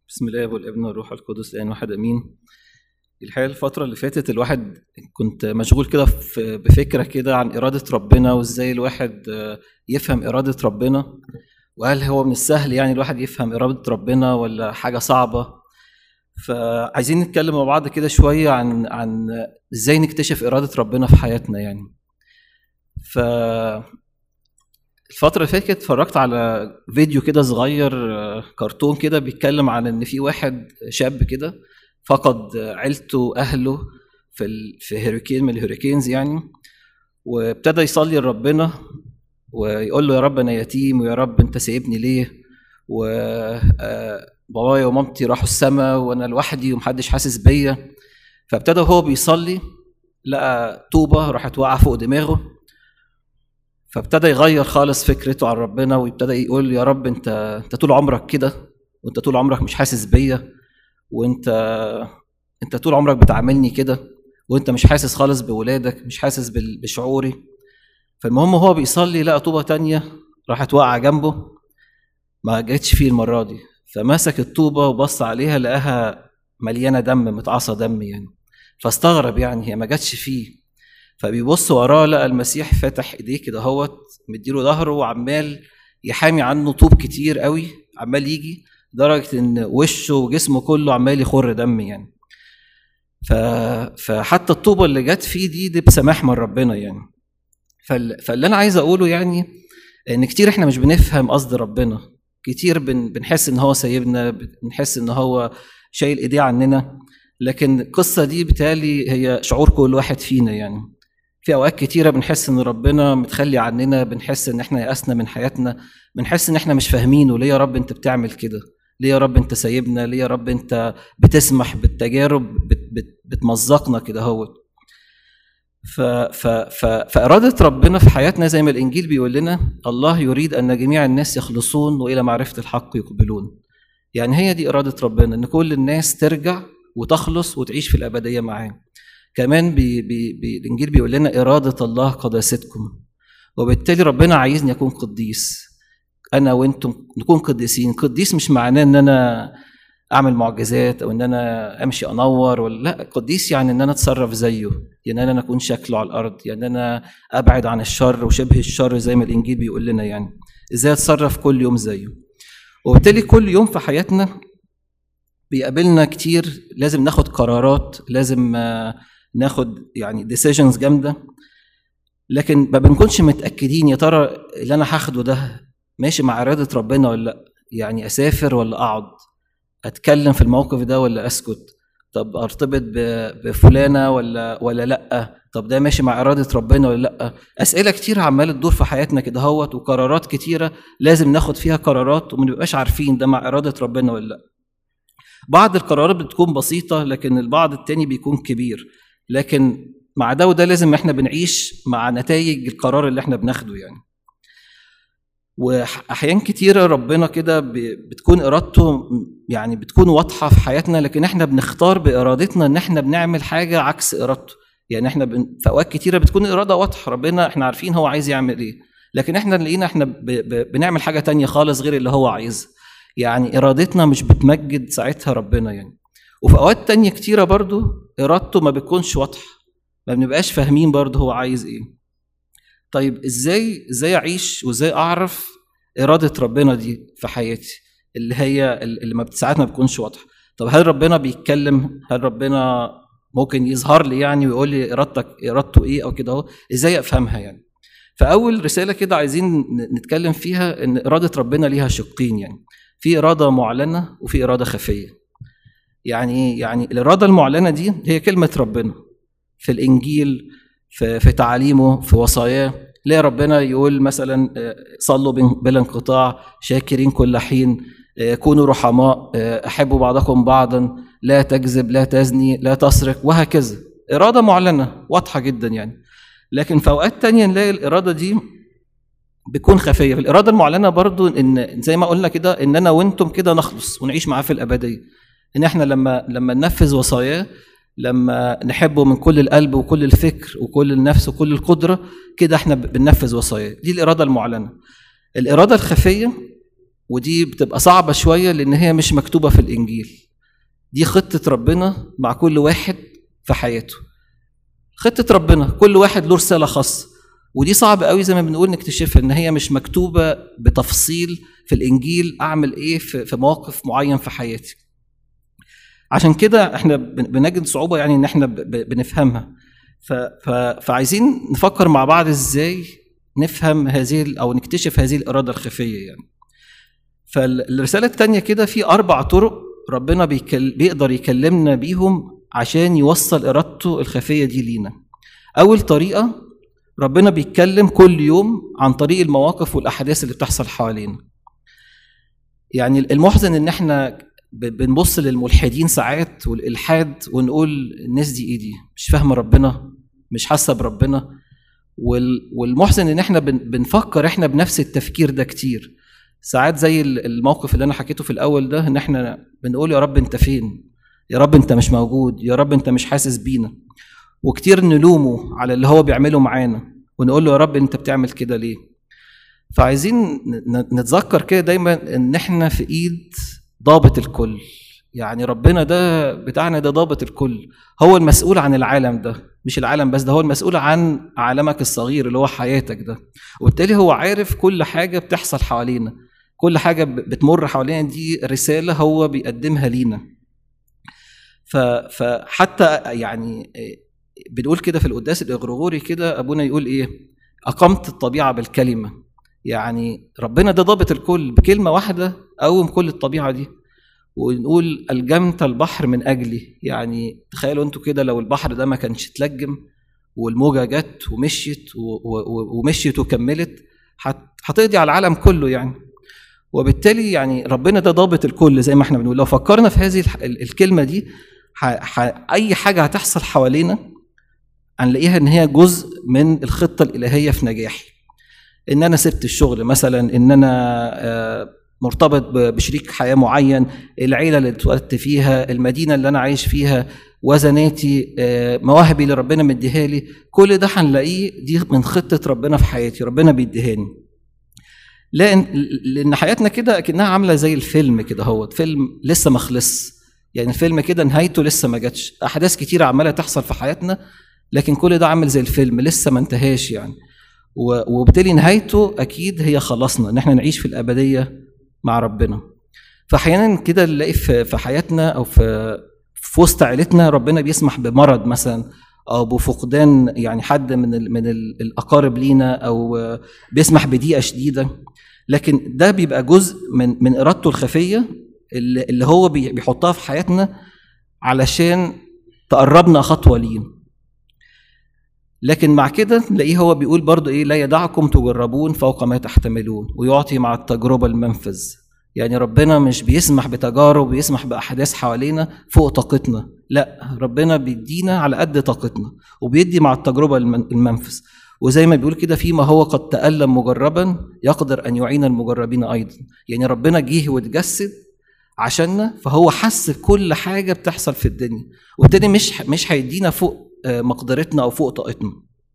بسم الله والابن والروح القدس الان واحد امين الحقيقه الفتره اللي فاتت الواحد كنت مشغول كده في- بفكره كده عن اراده ربنا وازاي الواحد آه، يفهم اراده ربنا وهل هو من السهل يعني الواحد يفهم اراده ربنا ولا حاجه صعبه فعايزين نتكلم مع بعض كده شويه عن عن ازاي نكتشف اراده ربنا في حياتنا يعني ف الفترة اللي فاتت اتفرجت على فيديو كده صغير آه، كرتون كده بيتكلم عن ان في واحد شاب كده فقد عيلته واهله في ال... في هيريكين من الهوريكينز يعني وابتدى يصلي لربنا ويقول له يا رب انا يتيم ويا رب انت سايبني ليه وبابايا ومامتي راحوا السما وانا لوحدي ومحدش حاسس بيا فابتدى وهو بيصلي لقى طوبة راحت واقعة فوق دماغه فابتدى يغير خالص فكرته عن ربنا ويبتدى يقول يا رب انت انت طول عمرك كده وانت طول عمرك مش حاسس بيا وانت انت طول عمرك بتعاملني كده وانت مش حاسس خالص بولادك مش حاسس بال- بشعوري فالمهم هو بيصلي لقى طوبة تانية راحت واقعة جنبه ما جاتش فيه المرة دي فمسك الطوبة وبص عليها لقاها مليانة دم متعصى دم يعني فاستغرب يعني هي ما جاتش فيه فبيبص وراه لقى المسيح فاتح ايديه كده هوت مديله ظهره وعمال يحامي عنه طوب كتير قوي عمال يجي لدرجة ان وشه وجسمه كله عمال يخر دم يعني ف... فحتى الطوبة اللي جت فيه دي دي بسماح من ربنا يعني فال... فاللي انا عايز اقوله يعني ان كتير احنا مش بنفهم قصد ربنا كتير بن... بنحس ان هو سايبنا بنحس ان هو شايل ايديه عننا لكن القصة دي بتالي هي شعور كل واحد فينا يعني في اوقات كتيره بنحس ان ربنا متخلي عننا بنحس ان احنا يأسنا من حياتنا بنحس ان احنا مش فاهمينه ليه يا رب انت بتعمل كده ليه يا رب انت سايبنا ليه يا رب انت بتسمح بالتجارب بت بت بتمزقنا كده هوت ف ف ف فإرادة ربنا في حياتنا زي ما الإنجيل بيقول لنا الله يريد أن جميع الناس يخلصون وإلى معرفة الحق يقبلون يعني هي دي إرادة ربنا إن كل الناس ترجع وتخلص وتعيش في الأبدية معاه كمان بي بي بي الانجيل بيقول لنا اراده الله قداستكم وبالتالي ربنا عايزني اكون قديس انا وانتم نكون قديسين قديس مش معناه ان انا اعمل معجزات او ان انا امشي انور ولا لا قديس يعني ان انا اتصرف زيه يعني ان انا اكون شكله على الارض يعني ان انا ابعد عن الشر وشبه الشر زي ما الانجيل بيقول لنا يعني ازاي اتصرف كل يوم زيه وبالتالي كل يوم في حياتنا بيقابلنا كتير لازم ناخد قرارات لازم آه، ناخد يعني ديسيجنز جامده لكن ما بنكونش متاكدين يا ترى اللي انا هاخده ده ماشي مع اراده ربنا ولا لا يعني اسافر ولا اقعد اتكلم في الموقف ده ولا اسكت طب ارتبط ب- بفلانه ولا ولا لا طب ده ماشي مع اراده ربنا ولا لا اسئله كتير عماله تدور في حياتنا كده هوت وقرارات كتيره لازم ناخد فيها قرارات وما نبقاش عارفين ده مع اراده ربنا ولا لا بعض القرارات بتكون بسيطة لكن البعض التاني بيكون كبير لكن مع ده وده لازم احنا بنعيش مع نتائج القرار اللي احنا بناخده يعني واحيان كتيرة ربنا كده ب- بتكون ارادته يعني بتكون واضحة في حياتنا لكن احنا بنختار بارادتنا ان احنا بنعمل حاجة عكس ارادته يعني احنا بن... في اوقات كتيرة بتكون اراده واضحة ربنا احنا عارفين هو عايز يعمل ايه لكن احنا لقينا احنا ب... ب... بنعمل حاجة تانية خالص غير اللي هو عايزها يعني ارادتنا مش بتمجد ساعتها ربنا يعني وفي اوقات تانية كتيرة برضو ارادته ما بتكونش واضحة ما بنبقاش فاهمين برضو هو عايز ايه طيب ازاي ازاي اعيش وازاي اعرف اراده ربنا دي في حياتي اللي هي اللي ما ساعات ما بتكونش واضحه طب هل ربنا بيتكلم هل ربنا ممكن يظهر لي يعني ويقول لي ارادتك ارادته ايه او كده اهو ازاي افهمها يعني فاول رساله كده عايزين ن- نتكلم فيها ان اراده ربنا ليها شقين يعني في اراده معلنه وفي اراده خفيه يعني ايه يعني الاراده المعلنه دي هي كلمه ربنا في الانجيل في, في تعاليمه في وصاياه ليه ربنا يقول مثلا آه، صلوا بن- بلا انقطاع شاكرين كل حين آه، كونوا رحماء آه، احبوا بعضكم بعضا لا تكذب لا تزني لا تسرق وهكذا اراده معلنه واضحه جدا يعني لكن في اوقات تانية نلاقي الاراده دي بتكون خفيه في الاراده المعلنه برضو ان زي ما قلنا كده ان انا وانتم كده نخلص ونعيش معاه في الابديه ان احنا لما لما ننفذ وصاياه لما نحبه من كل القلب وكل الفكر وكل النفس وكل القدره كده احنا بننفذ وصاياه دي الاراده المعلنه الاراده الخفيه ودي بتبقى صعبة شوية لأن هي مش مكتوبة في الإنجيل دي خطة ربنا مع كل واحد في حياته خطة ربنا كل واحد له رسالة خاصة ودي صعب قوي زي ما بنقول نكتشفها ان هي مش مكتوبة بتفصيل في الانجيل اعمل ايه في مواقف معين في حياتي عشان كده احنا بنجد صعوبة يعني ان احنا بنفهمها فعايزين نفكر مع بعض ازاي نفهم هذه او نكتشف هذه الاراده الخفيه يعني فالرساله الثانيه كده في اربع طرق ربنا بيكل بيقدر يكلمنا بيهم عشان يوصل ارادته الخفيه دي لينا اول طريقه ربنا بيتكلم كل يوم عن طريق المواقف والاحداث اللي بتحصل حوالينا يعني المحزن ان احنا بنبص للملحدين ساعات والالحاد ونقول الناس دي ايه دي مش فاهمه ربنا مش حاسه بربنا والمحزن ان احنا بنفكر احنا بنفس التفكير ده كتير ساعات زي الموقف اللي انا حكيته في الاول ده ان احنا بنقول يا رب انت فين يا رب انت مش موجود يا رب انت مش حاسس بينا وكتير نلومه على اللي هو بيعمله معانا ونقول له يا رب انت بتعمل كده ليه فعايزين نتذكر كده دايما ان احنا في ايد ضابط الكل يعني ربنا ده بتاعنا ده ضابط الكل هو المسؤول عن العالم ده مش العالم بس ده هو المسؤول عن عالمك الصغير اللي هو حياتك ده وبالتالي هو عارف كل حاجه بتحصل حوالينا كل حاجه بتمر حوالينا دي رساله هو بيقدمها لينا فحتى يعني بنقول كده في القداس الاغرغوري كده ابونا يقول ايه اقمت الطبيعه بالكلمه يعني ربنا ده ضابط الكل بكلمه واحده قوم كل الطبيعه دي ونقول الجمت البحر من اجلي يعني تخيلوا انتوا كده لو البحر ده ما كانش اتلجم والموجه جت ومشيت ومشيت وكملت هتقضي على العالم كله يعني وبالتالي يعني ربنا ده ضابط الكل زي ما احنا بنقول لو فكرنا في هذه الكلمه دي اي حاجه هتحصل حوالينا هنلاقيها ان هي جزء من الخطه الالهيه في نجاحي ان انا سبت الشغل مثلا ان انا آه، مرتبط بشريك حياه معين العيله اللي اتولدت فيها المدينه اللي انا عايش فيها وزناتي آه، مواهبي اللي ربنا مديها لي كل ده هنلاقيه دي من خطه ربنا في حياتي ربنا بيديهاني لان لان حياتنا كده اكنها عامله زي الفيلم كده هو فيلم لسه ما خلص يعني الفيلم كده نهايته لسه ما جاتش احداث كتيره عماله تحصل في حياتنا لكن كل ده عامل زي الفيلم لسه ما انتهاش يعني وبالتالي نهايته اكيد هي خلصنا ان احنا نعيش في الابديه مع ربنا فاحيانا كده نلاقي في حياتنا او في في وسط عيلتنا ربنا بيسمح بمرض مثلا او بفقدان يعني حد من ال من ال الاقارب لينا او بيسمح بضيقه شديده لكن ده بيبقى جزء من من ارادته الخفيه اللي, اللي هو بيحطها في حياتنا علشان تقربنا خطوه ليه لكن مع كده نلاقيه هو بيقول برضو ايه لا يدعكم تجربون فوق ما تحتملون ويعطي مع التجربه المنفذ يعني ربنا مش بيسمح بتجارب ويسمح باحداث حوالينا فوق طاقتنا لا ربنا بيدينا على قد طاقتنا وبيدي مع التجربه المنفذ وزي ما بيقول كده فيما هو قد تألم مجربا يقدر ان يعين المجربين ايضا يعني ربنا جه واتجسد عشاننا فهو حس بكل حاجه بتحصل في الدنيا وبالتالي مش مش هيدينا فوق آه، مقدرتنا او فوق طاقتنا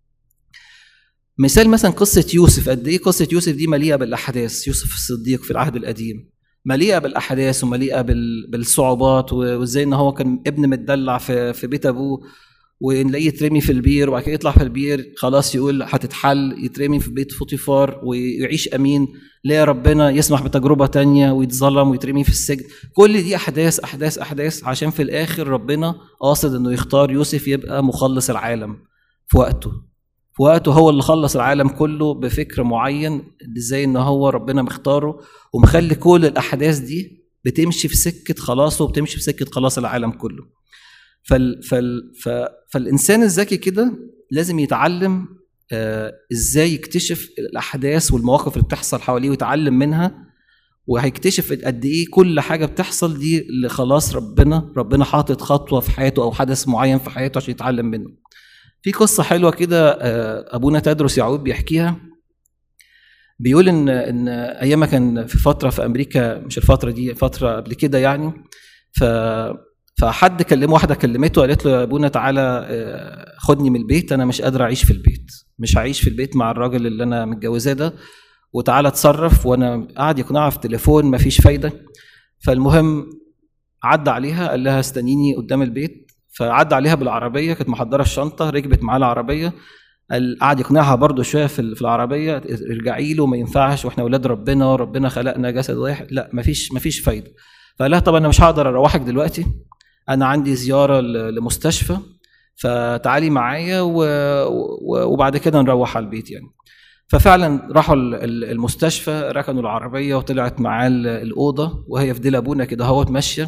مثال مثلا قصة يوسف قد إيه قصة يوسف دي مليئة بالأحداث يوسف الصديق في العهد القديم مليئة بالأحداث ومليئة بالصعوبات وإزاي إن هو كان ابن متدلع في, في بيت أبوه ونلاقيه يترمي في البير وبعد كده يطلع في البير خلاص يقول هتتحل يترمي في بيت فوتيفار ويعيش امين لا ربنا يسمح بتجربه تانية ويتظلم ويترمي في السجن كل دي احداث احداث احداث عشان في الاخر ربنا قاصد انه يختار يوسف يبقى مخلص العالم في وقته في وقته هو اللي خلص العالم كله بفكر معين ازاي ان هو ربنا مختاره ومخلي كل الاحداث دي بتمشي في سكه خلاصه وبتمشي في سكه خلاص العالم كله فال فال فالانسان الذكي كده لازم يتعلم آه ازاي يكتشف الاحداث والمواقف اللي بتحصل حواليه ويتعلم منها وهيكتشف قد ايه كل حاجه بتحصل دي اللي خلاص ربنا ربنا حاطط خطوه في حياته او حدث معين في حياته عشان يتعلم منه. في قصه حلوه كده آه ابونا تدرس يعقوب بيحكيها بيقول ان ان ايام ما كان في فتره في امريكا مش الفتره دي فتره قبل كده يعني ف فحد كلمه واحده كلمته قالت له يا ابونا تعالى آه، خدني من البيت انا مش قادر اعيش في البيت مش هعيش في البيت مع الراجل اللي انا متجوزاه ده وتعالى اتصرف وانا قاعد يقنعها في تليفون مفيش فايده فالمهم عدى عليها قال لها استنيني قدام البيت فعدى عليها بالعربيه كانت محضره الشنطه ركبت معاه العربيه قال قعد يقنعها برضه شويه في في العربيه ارجعي له ما ينفعش واحنا اولاد ربنا وربنا خلقنا جسد واحد لا مفيش مفيش فايده فقال لها طب انا مش هقدر اروحك دلوقتي انا عندي زياره ل- لمستشفى فتعالي معايا و... و- وبعد كده نروح على البيت يعني ففعلا راحوا ال- ال- المستشفى ركنوا العربيه وطلعت معاه ال- الاوضه وهي في ديل ابونا كده اهوت ماشيه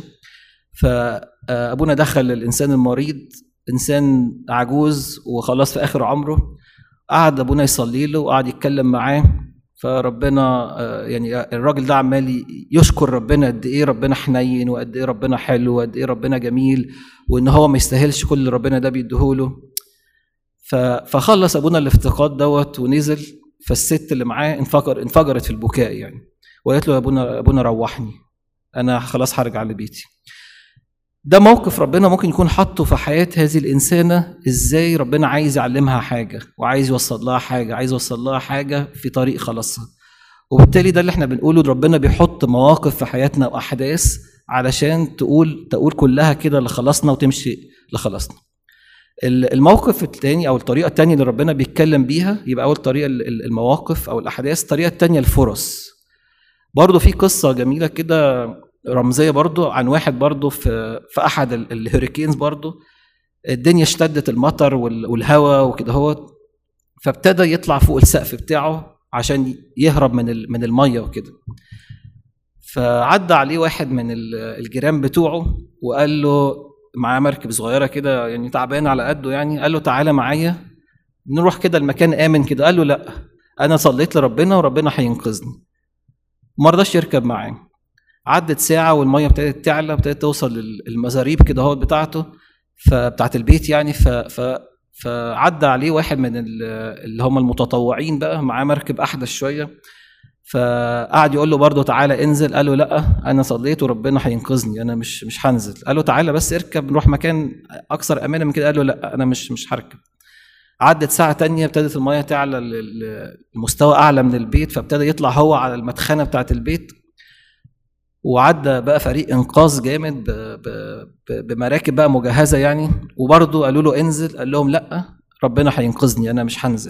فابونا دخل الانسان المريض انسان عجوز وخلاص في اخر عمره قعد ابونا يصلي له وقعد يتكلم معاه فربنا آه، يعني الراجل ده عمال يشكر ربنا قد ايه ربنا حنين وقد ايه ربنا حلو وقد ايه ربنا جميل وان هو ما يستاهلش كل اللي ربنا ده بيديهوله ف- فخلص ابونا الافتقاد دوت ونزل فالست اللي معاه انفجر انفجرت في البكاء يعني وقالت له يا ابونا يا ابونا روحني انا خلاص هرجع لبيتي ده موقف ربنا ممكن يكون حاطه في حياة هذه الإنسانة إزاي ربنا عايز يعلمها حاجة وعايز يوصل لها حاجة عايز يوصل لها حاجة في طريق خلاصها وبالتالي ده اللي احنا بنقوله ربنا بيحط مواقف في حياتنا وأحداث علشان تقول تقول كلها كده لخلصنا وتمشي لخلصنا ال- الموقف الثاني او الطريقه الثانيه اللي ربنا بيتكلم بيها يبقى اول طريقه ال- ال- المواقف او الاحداث الطريقه الثانيه الفرص برضه في قصه جميله كده رمزيه برضه عن واحد برضه في في احد ال- الهوريكينز برضه الدنيا اشتدت المطر وال- والهواء وكده هو فابتدى يطلع فوق السقف بتاعه عشان يهرب من ال- من الميه وكده فعدى عليه واحد من ال- الجيران بتوعه وقال له معاه مركب صغيره كده يعني تعبان على قده يعني قال له تعالى معايا نروح كده المكان امن كده قال له لا انا صليت لربنا وربنا هينقذني ما رضاش يركب معاه عدت ساعه والميه ابتدت تعلى ابتدت توصل للمزاريب كده هو بتاعته فبتاعت البيت يعني ف, ف فعدى عليه واحد من ال- اللي هم المتطوعين بقى معاه مركب احدث شويه فقعد يقول له برضه تعالى انزل قال له لا انا صليت وربنا هينقذني انا مش مش هنزل قال له تعالى بس اركب نروح مكان اكثر امانا من كده قال له لا انا مش مش هركب عدت ساعة تانية ابتدت المية تعلى ل- ل- لمستوى أعلى من البيت فابتدى يطلع هو على المدخنة بتاعة البيت وعدى بقى فريق إنقاذ جامد ب- ب- ب- بمراكب بقى مجهزة يعني وبرضه قالوا له انزل قال لهم لا ربنا هينقذني أنا مش هنزل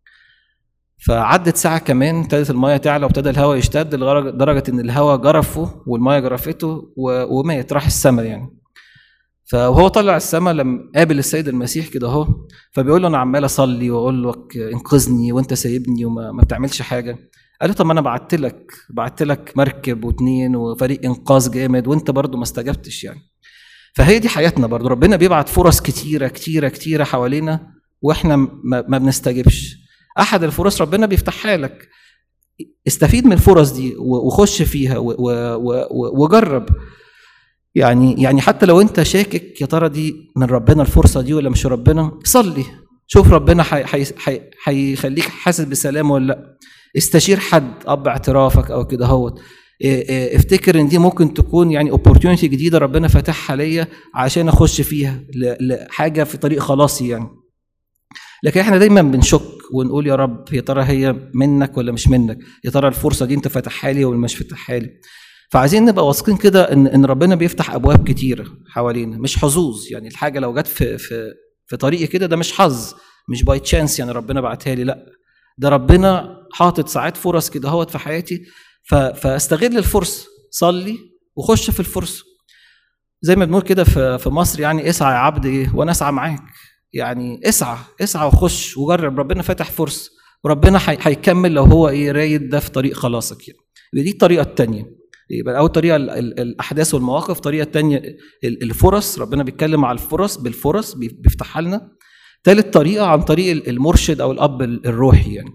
فعدت ساعة كمان ابتدت المية تعلى وابتدى الهواء يشتد لدرجة درجة إن الهواء جرفه والمية جرفته و- ومات راح السماء يعني فهو طلع السماء لما قابل السيد المسيح كده اهو فبيقول له انا عمال اصلي واقول لك انقذني وانت سايبني وما ما بتعملش حاجه قال له طب ما انا بعت لك بعت لك مركب واتنين وفريق انقاذ جامد وانت برضو ما استجبتش يعني فهي دي حياتنا برضو ربنا بيبعت فرص كتيره كتيره كتيره حوالينا واحنا ما, ما بنستجبش احد الفرص ربنا بيفتحها لك استفيد من الفرص دي و- وخش فيها و- و- و- وجرب يعني يعني حتى لو انت شاكك يا ترى دي من ربنا الفرصه دي ولا مش ربنا صلي شوف ربنا حي- حي- حي- هيخليك حاسس بسلام ولا لا استشير حد اب اعترافك او كده هوت إيه إيه افتكر ان دي ممكن تكون يعني اوبورتيونيتي جديده ربنا فاتحها ليا عشان اخش فيها ل- لحاجه في طريق خلاصي يعني لكن احنا دايما بنشك ونقول يا رب يا ترى هي منك ولا مش منك يا ترى الفرصه دي انت فاتحها لي ولا مش فاتحها لي فعايزين نبقى واثقين كده ان ان ربنا بيفتح ابواب كتيره حوالينا مش حظوظ يعني الحاجه لو جت في في في طريقي كده ده مش حظ مش باي تشانس يعني ربنا بعتها لي لا ده ربنا حاطط ساعات فرص كده هوت في حياتي ف- فاستغل الفرصه صلي وخش في الفرصه زي ما بنقول كده في في مصر يعني اسعى يا عبد ايه وانا اسعى معاك يعني اسعى اسعى وخش وجرب ربنا فاتح فرصه وربنا هي- هيكمل لو هو ايه رايد ده في طريق خلاصك يعني دي الطريقه الثانيه يبقى اول طريقه ال- ال- الاحداث والمواقف الطريقه الثانيه ال- الفرص ربنا بيتكلم على الفرص بالفرص بي- بيفتحها لنا ثالث طريقه عن طريق ال- المرشد او الاب ال- الروحي يعني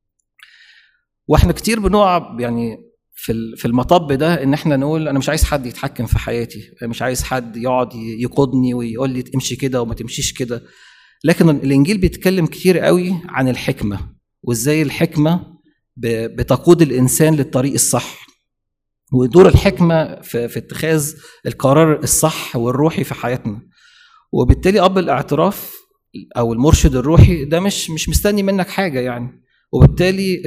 واحنا كتير بنقع يعني في ال- في المطب ده ان احنا نقول انا مش عايز حد يتحكم في حياتي أنا مش عايز حد يقعد ي- يقودني ويقول لي امشي كده وما تمشيش كده لكن الانجيل بيتكلم كتير قوي عن الحكمه وازاي الحكمه ب- بتقود الانسان للطريق الصح ودور الحكمه في, في اتخاذ القرار الصح والروحي في حياتنا وبالتالي اب الاعتراف او المرشد الروحي ده مش مش مستني منك حاجه يعني وبالتالي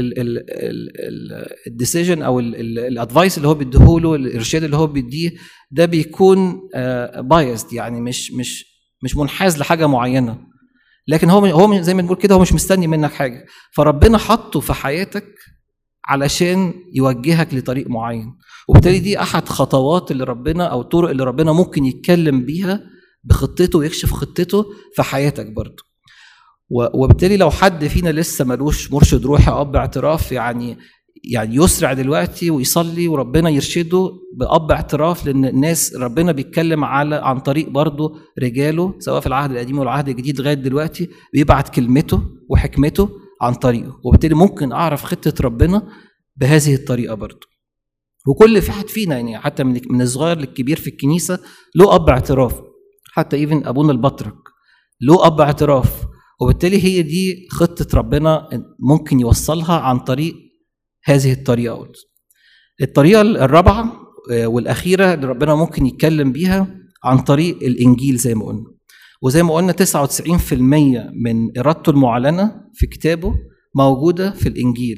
الديسيجن او الادفايس اللي هو بيديهوله الارشاد اللي هو بيديه ده بيكون بايزد يعني مش مش مش منحاز لحاجه معينه لكن هو هو زي ما بنقول كده هو مش مستني منك حاجه فربنا حطه في حياتك علشان يوجهك لطريق معين وبالتالي دي احد خطوات اللي ربنا او الطرق اللي ربنا ممكن يتكلم بيها بخطته ويكشف خطته في حياتك برضه وبالتالي لو حد فينا لسه ملوش مرشد روحي او اب اعتراف يعني يعني يسرع دلوقتي ويصلي وربنا يرشده باب اعتراف لان الناس ربنا بيتكلم على عن طريق برضه رجاله سواء في العهد القديم والعهد الجديد لغايه دلوقتي بيبعت كلمته وحكمته عن طريقه وبالتالي ممكن اعرف خطه ربنا بهذه الطريقه برضه وكل واحد فينا يعني حتى من من الصغير للكبير في الكنيسه له اب اعتراف حتى ايفن ابونا البطرك له اب اعتراف وبالتالي هي دي خطه ربنا ممكن يوصلها عن طريق هذه الطريقه الطريقه الرابعه آه، والاخيره اللي ربنا ممكن يتكلم بيها عن طريق الانجيل زي ما قلنا وزي ما قلنا 99% من ارادته المعلنه في كتابه موجوده في الانجيل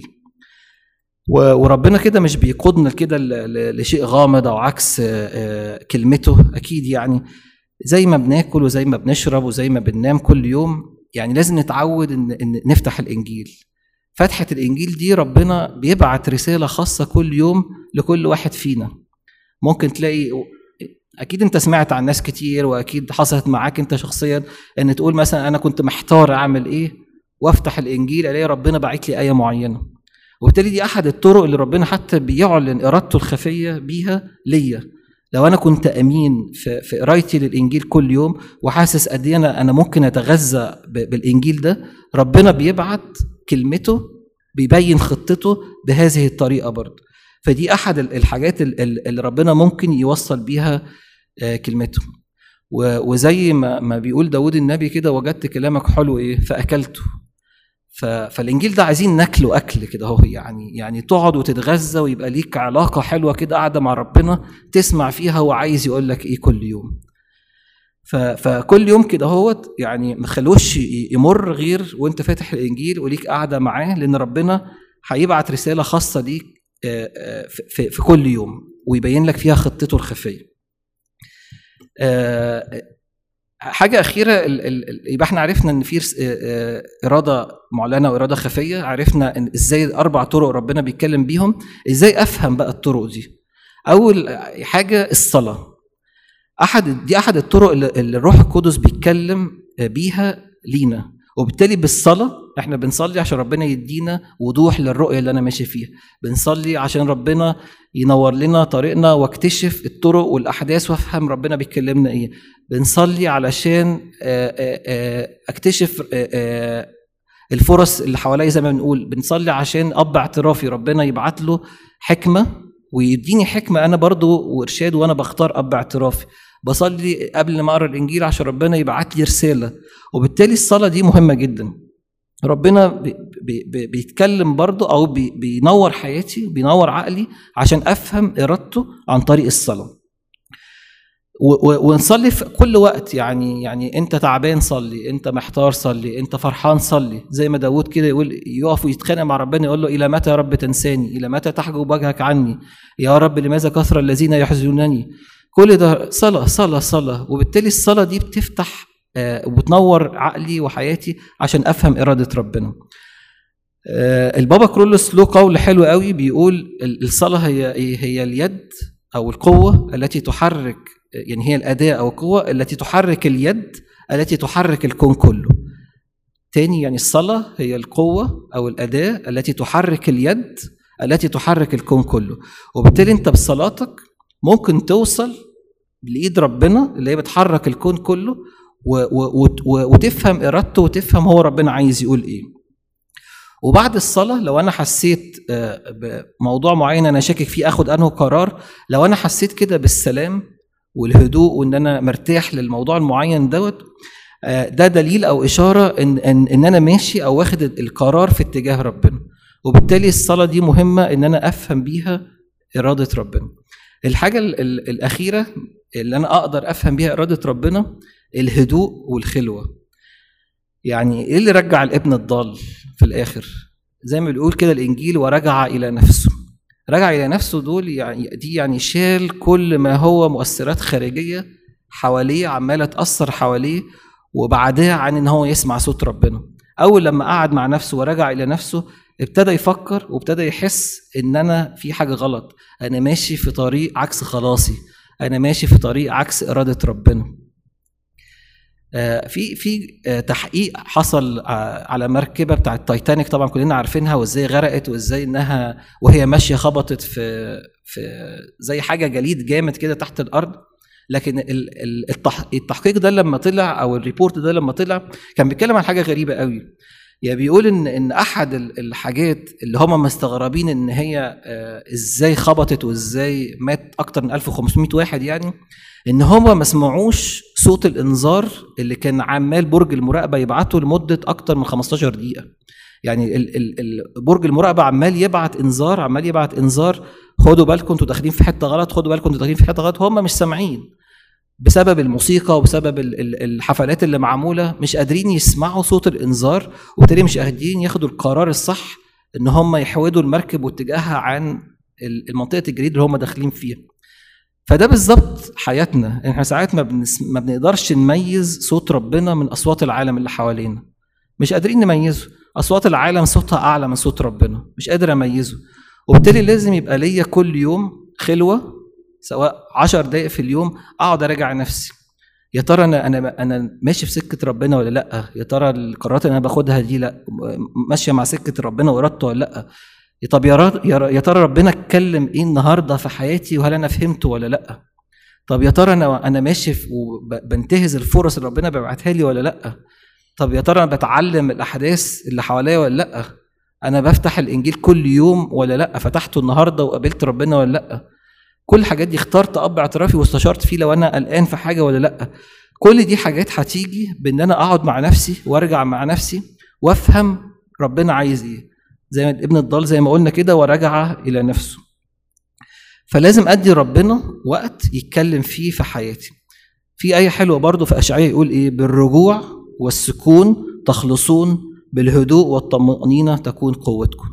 وربنا كده مش بيقودنا كده لشيء غامض او عكس آه، آه، كلمته اكيد يعني زي ما بناكل وزي ما بنشرب وزي ما بننام كل يوم يعني لازم نتعود ان, إن نفتح الانجيل فتحة الانجيل دي ربنا بيبعت رسالة خاصة كل يوم لكل واحد فينا ممكن تلاقي اكيد انت سمعت عن ناس كتير واكيد حصلت معاك انت شخصيا ان تقول مثلا انا كنت محتار اعمل ايه وافتح الانجيل الاقي ربنا باعت لي ايه معينه وبالتالي دي احد الطرق اللي ربنا حتى بيعلن ارادته الخفيه بيها ليا لو انا كنت امين في, في قرايتي للانجيل كل يوم وحاسس قد ايه انا ممكن اتغذى بالانجيل ده ربنا بيبعت كلمته بيبين خطته بهذه الطريقه برضه فدي احد الحاجات اللي ربنا ممكن يوصل بيها آه، كلمته وزي ما ما بيقول داود النبي كده وجدت كلامك حلو ايه فاكلته فالانجيل ده عايزين ناكله اكل كده اهو يعني يعني تقعد وتتغذى ويبقى ليك علاقه حلوه كده قاعده مع ربنا تسمع فيها هو عايز يقول لك ايه كل يوم فكل يوم كده اهوت يعني ما خلوش يمر غير وانت فاتح الانجيل وليك قاعده معاه لان ربنا هيبعت رساله خاصه ليك آه، آه، في كل يوم ويبين لك فيها خطته الخفيه آه، حاجه اخيره يبقى احنا عرفنا ان في اراده معلنه واراده خفيه عرفنا إن ازاي اربع طرق ربنا بيتكلم بيهم ازاي افهم بقى الطرق دي اول حاجه الصلاه احد دي احد الطرق اللي الروح القدس بيتكلم بيها لينا وبالتالي بالصلاه احنا بنصلي عشان ربنا يدينا وضوح للرؤيه اللي انا ماشي فيها بنصلي عشان ربنا ينور لنا طريقنا واكتشف الطرق والاحداث وافهم ربنا بيكلمنا ايه بنصلي علشان اكتشف الفرص اللي حواليا زي ما بنقول بنصلي عشان اب اعترافي ربنا يبعت له حكمه ويديني حكمه انا برضو وارشاد وانا بختار اب اعترافي بصلي قبل ما اقرا الانجيل عشان ربنا يبعت لي رساله وبالتالي الصلاه دي مهمه جدا ربنا بي بي بيتكلم برضه او بي بينور حياتي بينور عقلي عشان افهم ارادته عن طريق الصلاه ونصلي في كل وقت يعني يعني انت تعبان صلي انت محتار صلي انت فرحان صلي زي ما داود كده يقول يقف ويتخانق مع ربنا يقول له الى متى يا رب تنساني الى متى تحجب وجهك عني يا رب لماذا كثر الذين يحزنونني كل ده صلاة صلاة صلاة وبالتالي الصلاة دي بتفتح آه، وبتنور عقلي وحياتي عشان أفهم إرادة ربنا آه، البابا كرولوس له قول حلو قوي بيقول الصلاة هي هي اليد أو القوة التي تحرك يعني هي الأداة أو القوة التي تحرك اليد التي تحرك الكون كله تاني يعني الصلاة هي القوة أو الأداة التي تحرك اليد التي تحرك الكون كله وبالتالي أنت بصلاتك ممكن توصل لايد ربنا اللي هي بتحرك الكون كله وتفهم ارادته وتفهم هو ربنا عايز يقول ايه وبعد الصلاة لو أنا حسيت آه، بموضوع معين أنا شاكك فيه أخد أنه قرار لو أنا حسيت كده بالسلام والهدوء وإن أنا مرتاح للموضوع المعين دوت آه، ده دليل أو إشارة إن, إن, إن أنا ماشي أو واخد القرار في اتجاه ربنا وبالتالي الصلاة دي مهمة إن أنا أفهم بيها إرادة ربنا الحاجة الأخيرة اللي أنا أقدر أفهم بيها إرادة ربنا الهدوء والخلوة يعني إيه اللي رجع الابن الضال في الآخر زي ما بيقول كده الانجيل ورجع الى نفسه رجع الى نفسه دول يعني دي يعني شال كل ما هو مؤثرات خارجيه حواليه عماله تاثر حواليه وبعدها عن ان هو يسمع صوت ربنا اول لما قعد مع نفسه ورجع الى نفسه ابتدى يفكر وابتدى يحس ان انا في حاجه غلط انا ماشي في طريق عكس خلاصي انا ماشي في طريق عكس اراده ربنا آه، في في آه، تحقيق حصل آه، على مركبه بتاعت تايتانيك طبعا كلنا عارفينها وازاي غرقت وازاي انها وهي ماشيه خبطت في في زي حاجه جليد جامد كده تحت الارض لكن التحقيق ده لما طلع او الريبورت ده لما طلع كان بيتكلم عن حاجه غريبه قوي يعني بيقول ان ان احد الحاجات اللي هم مستغربين ان هي ازاي خبطت وازاي مات اكتر من 1500 واحد يعني ان هم ما سمعوش صوت الانذار اللي كان عمال برج المراقبه يبعته لمده اكتر من 15 دقيقه يعني ال ال ال برج المراقبه عمال يبعت انذار عمال يبعت انذار خدوا بالكم انتوا داخلين في حته غلط خدوا بالكم انتوا داخلين في حته غلط هم مش سامعين بسبب الموسيقى وبسبب الحفلات اللي معموله مش قادرين يسمعوا صوت الانذار وبالتالي مش قادرين ياخدوا القرار الصح ان هم يحودوا المركب واتجاهها عن المنطقه الجديده اللي هم داخلين فيها فده بالظبط حياتنا احنا ساعات ما, بنس... ما بنقدرش نميز صوت ربنا من اصوات العالم اللي حوالينا مش قادرين نميزه اصوات العالم صوتها اعلى من صوت ربنا مش قادر اميزه وبالتالي لازم يبقى ليا كل يوم خلوه سواء عشر دقائق في اليوم اقعد اراجع نفسي يا ترى انا انا انا ماشي في سكه ربنا ولا لا يا ترى القرارات اللي انا باخدها دي لا ماشيه مع سكه ربنا وارادته ولا لا طب يا يا ترى ربنا اتكلم ايه النهارده في حياتي وهل انا فهمته ولا لا طب يا ترى انا انا ماشي وبنتهز الفرص اللي ربنا بيبعتها لي ولا لا طب يا ترى انا بتعلم الاحداث اللي حواليا ولا لا انا بفتح الانجيل كل يوم ولا لا فتحته النهارده وقابلت ربنا ولا لا كل الحاجات دي اخترت اب اعترافي واستشرت فيه لو انا قلقان في حاجه ولا لا كل دي حاجات هتيجي بان انا اقعد مع نفسي وارجع مع نفسي وافهم ربنا عايز ايه زي ما ابن الضال زي ما قلنا كده ورجع الى نفسه فلازم ادي ربنا وقت يتكلم فيه في حياتي في ايه حلوه برضه في اشعياء يقول ايه بالرجوع والسكون تخلصون بالهدوء والطمأنينة تكون قوتكم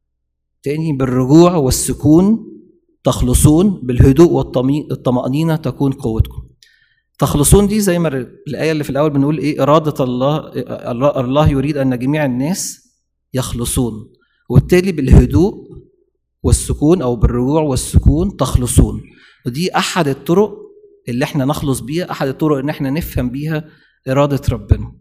تاني بالرجوع والسكون تخلصون بالهدوء والطمأنينة تكون قوتكم تخلصون دي زي ما الآية اللي في الأول بنقول إيه إرادة الله الله يريد أن جميع الناس يخلصون وبالتالي بالهدوء والسكون أو بالرجوع والسكون تخلصون ودي أحد الطرق اللي احنا نخلص بيها أحد الطرق إن احنا نفهم بيها إرادة ربنا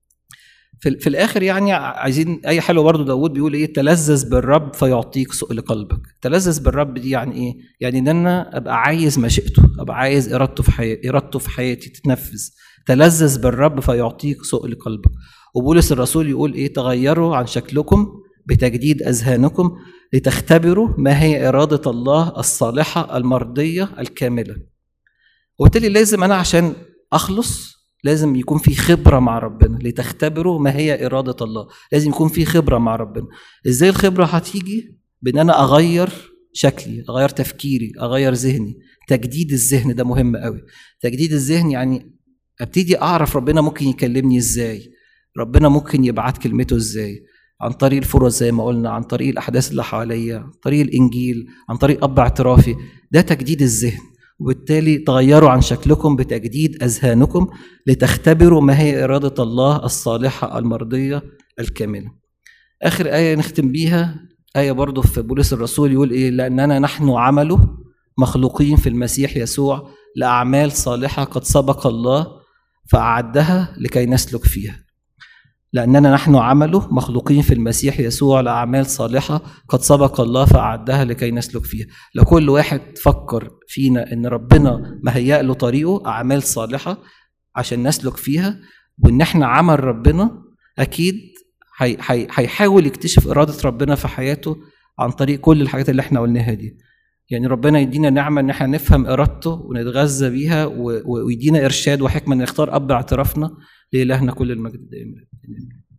في, في الاخر يعني عايزين اي حلو برضه داود بيقول ايه تلذذ بالرب فيعطيك سؤل قلبك تلذذ بالرب دي يعني ايه يعني ان انا ابقى عايز مشيئته ابقى عايز ارادته في حياتي ارادته في حياتي تتنفذ تلذذ بالرب فيعطيك سؤل قلبك وبولس الرسول يقول ايه تغيروا عن شكلكم بتجديد اذهانكم لتختبروا ما هي اراده الله الصالحه المرضيه الكامله وبالتالي لازم انا عشان اخلص لازم يكون في خبره مع ربنا لتختبروا ما هي اراده الله لازم يكون في خبره مع ربنا ازاي الخبره هتيجي بان انا اغير شكلي اغير تفكيري اغير ذهني تجديد الذهن ده مهم قوي تجديد الذهن يعني ابتدي اعرف ربنا ممكن يكلمني ازاي ربنا ممكن يبعت كلمته ازاي عن طريق الفرص زي ما قلنا عن طريق الاحداث اللي حواليا عن طريق الانجيل عن طريق اب اعترافي ده تجديد الذهن وبالتالي تغيروا عن شكلكم بتجديد اذهانكم لتختبروا ما هي اراده الله الصالحه المرضيه الكامله. اخر ايه نختم بيها ايه برضه في بولس الرسول يقول ايه لاننا نحن عمله مخلوقين في المسيح يسوع لاعمال صالحه قد سبق الله فاعدها لكي نسلك فيها. لأننا نحن عمله مخلوقين في المسيح يسوع لأعمال صالحة قد سبق الله فأعدها لكي نسلك فيها لو كل واحد فكر فينا إن ربنا مهيأ له طريقه أعمال صالحة عشان نسلك فيها وإن إحنا عمل ربنا أكيد هيحاول يكتشف إرادة ربنا في حياته عن طريق كل الحاجات اللي إحنا قلناها دي يعني ربنا يدينا نعمة إن إحنا نفهم إرادته ونتغذى بيها ويدينا إرشاد وحكمة نختار أب اعترافنا لإلهنا كل المجد دائما